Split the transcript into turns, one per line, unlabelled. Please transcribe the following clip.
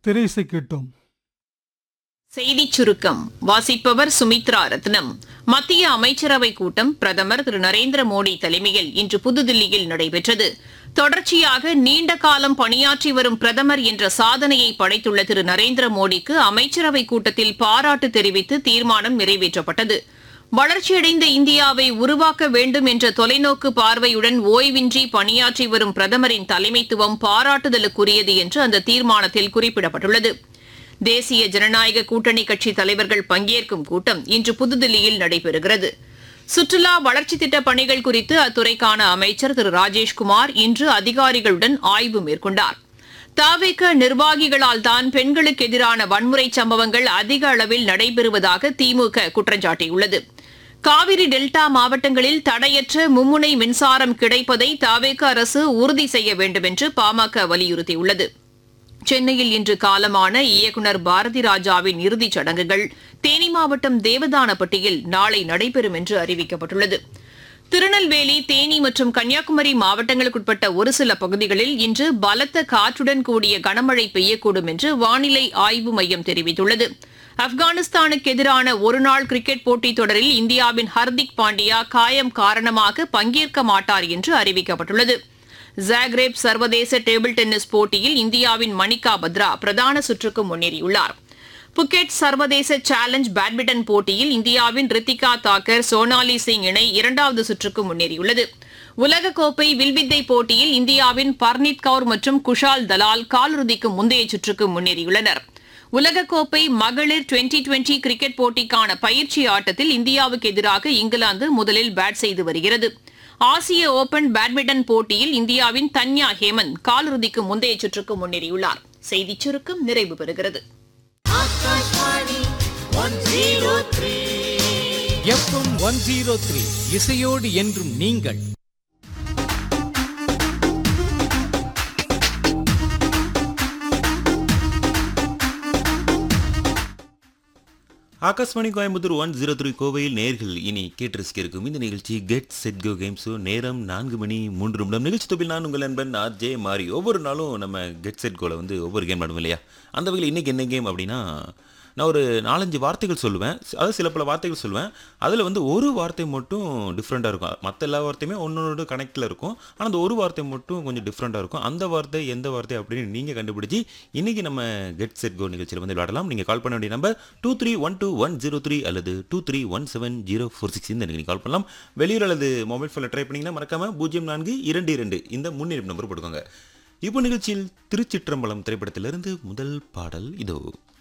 திரைசை கேட்டோம்
செய்திச் சுருக்கம் வாசிப்பவர் சுமித்ரா ரத்னம் மத்திய அமைச்சரவை கூட்டம் பிரதமர் திரு நரேந்திர மோடி தலைமையில் இன்று புதுதில்லியில் நடைபெற்றது தொடர்ச்சியாக நீண்ட காலம் பணியாற்றி வரும் பிரதமர் என்ற சாதனையை படைத்துள்ள திரு நரேந்திர மோடிக்கு அமைச்சரவை கூட்டத்தில் பாராட்டு தெரிவித்து தீர்மானம் நிறைவேற்றப்பட்டது வளர்ச்சியடைந்த இந்தியாவை உருவாக்க வேண்டும் என்ற தொலைநோக்கு பார்வையுடன் ஓய்வின்றி பணியாற்றி வரும் பிரதமரின் தலைமைத்துவம் பாராட்டுதலுக்குரியது என்று அந்த தீர்மானத்தில் குறிப்பிடப்பட்டுள்ளது தேசிய ஜனநாயக கூட்டணி கட்சி தலைவர்கள் பங்கேற்கும் கூட்டம் இன்று புதுதில்லியில் நடைபெறுகிறது சுற்றுலா வளர்ச்சி திட்ட பணிகள் குறித்து அத்துறைக்கான அமைச்சர் திரு ராஜேஷ்குமார் இன்று அதிகாரிகளுடன் ஆய்வு மேற்கொண்டார் தாவேக நிர்வாகிகளால் தான் பெண்களுக்கு எதிரான வன்முறை சம்பவங்கள் அதிக அளவில் நடைபெறுவதாக திமுக குற்றம் சாட்டியுள்ளது காவிரி டெல்டா மாவட்டங்களில் தடையற்ற மும்முனை மின்சாரம் கிடைப்பதை தாவேக அரசு உறுதி செய்ய வேண்டும் என்று பாமக வலியுறுத்தியுள்ளது சென்னையில் இன்று காலமான இயக்குநர் பாரதி ராஜாவின் இறுதிச் சடங்குகள் தேனி மாவட்டம் தேவதானப்பட்டியில் நாளை நடைபெறும் என்று அறிவிக்கப்பட்டுள்ளது திருநெல்வேலி தேனி மற்றும் கன்னியாகுமரி மாவட்டங்களுக்குட்பட்ட ஒரு சில பகுதிகளில் இன்று பலத்த காற்றுடன் கூடிய கனமழை பெய்யக்கூடும் என்று வானிலை ஆய்வு மையம் தெரிவித்துள்ளது ஆப்கானிஸ்தானுக்கு எதிரான ஒருநாள் கிரிக்கெட் போட்டித் தொடரில் இந்தியாவின் ஹர்திக் பாண்டியா காயம் காரணமாக பங்கேற்க மாட்டார் என்று அறிவிக்கப்பட்டுள்ளது ஜாக்ரேப் சர்வதேச டேபிள் டென்னிஸ் போட்டியில் இந்தியாவின் மணிகா பத்ரா பிரதான சுற்றுக்கு முன்னேறியுள்ளார் புக்கெட் சர்வதேச சேலஞ்ச் பேட்மிண்டன் போட்டியில் இந்தியாவின் ரித்திகா தாக்கர் சோனாலி சிங் இணை இரண்டாவது சுற்றுக்கு முன்னேறியுள்ளது உலகக்கோப்பை வில்வித்தை போட்டியில் இந்தியாவின் பர்னீத் கவுர் மற்றும் குஷால் தலால் காலிறுதிக்கு முந்தைய சுற்றுக்கு முன்னேறியுள்ளனர் உலகக்கோப்பை மகளிர் டுவெண்டி டுவெண்டி கிரிக்கெட் போட்டிக்கான பயிற்சி ஆட்டத்தில் இந்தியாவுக்கு எதிராக இங்கிலாந்து முதலில் பேட் செய்து வருகிறது ஆசிய ஓபன் பேட்மிண்டன் போட்டியில் இந்தியாவின் தன்யா ஹேமந்த் காலிறுதிக்கு முந்தைய சுற்றுக்கு முன்னேறியுள்ளார் செய்திச் சுருக்கம் நிறைவு பெறுகிறது
எஃப்எம் ஒன் ஜீரோ த்ரீ இசையோடு என்றும் நீங்கள்
Akashvani Coimbatore one zero three கோவையில் நேர்கள் இனி கேட்டு ரசிக்க இருக்கும் இந்த நிகழ்ச்சி get set go game show நேரம் நான்கு மணி மூன்று நிமிடம் நிகழ்ச்சி தொப்பில் நான் உங்கள் நண்பன் ஆர் ஜே மாறி ஒவ்வொரு நாளும் நம்ம கெட் செட் கோல வந்து ஒவ்வொரு கேம் ஆடுவோம் இல்லையா அந்த வகையில் இன்றைக்கி என்ன கேம் அப்படின்னா நான் ஒரு நாலஞ்சு வார்த்தைகள் சொல்லுவேன் அதாவது சில பல வார்த்தைகள் சொல்லுவேன் அதில் வந்து ஒரு வார்த்தை மட்டும் டிஃப்ரெண்ட்டாக இருக்கும் மற்ற எல்லா வார்த்தையுமே ஒன்னொன்று கனெக்டில் இருக்கும் ஆனால் அந்த ஒரு வார்த்தை மட்டும் கொஞ்சம் டிஃப்ரெண்ட்டாக இருக்கும் அந்த வார்த்தை எந்த வார்த்தை அப்படின்னு நீங்கள் கண்டுபிடிச்சி இன்றைக்கி நம்ம கெட் செட் கோ நிகழ்ச்சியில் வந்து விளையாடலாம் நீங்கள் கால் பண்ண வேண்டிய number two three one two one zero three அல்லது two three one seven zero four six இந்த நீங்கள் கால் பண்ணலாம் வெளியூர் அல்லது மொபைல் ஃபோனில் ட்ரை பண்ணிங்கன்னா மறக்காமல் பூஜ்ஜியம் நான்கு இரண்டு இரண்டு இந்த முன்னேறிப்பு நம்பர் போட்டுக்கோங்க இப்போ நிகழ்ச்சியில் திருச்சிற்றம்பலம் திரைப்படத்திலிருந்து முதல் பாடல் இதோ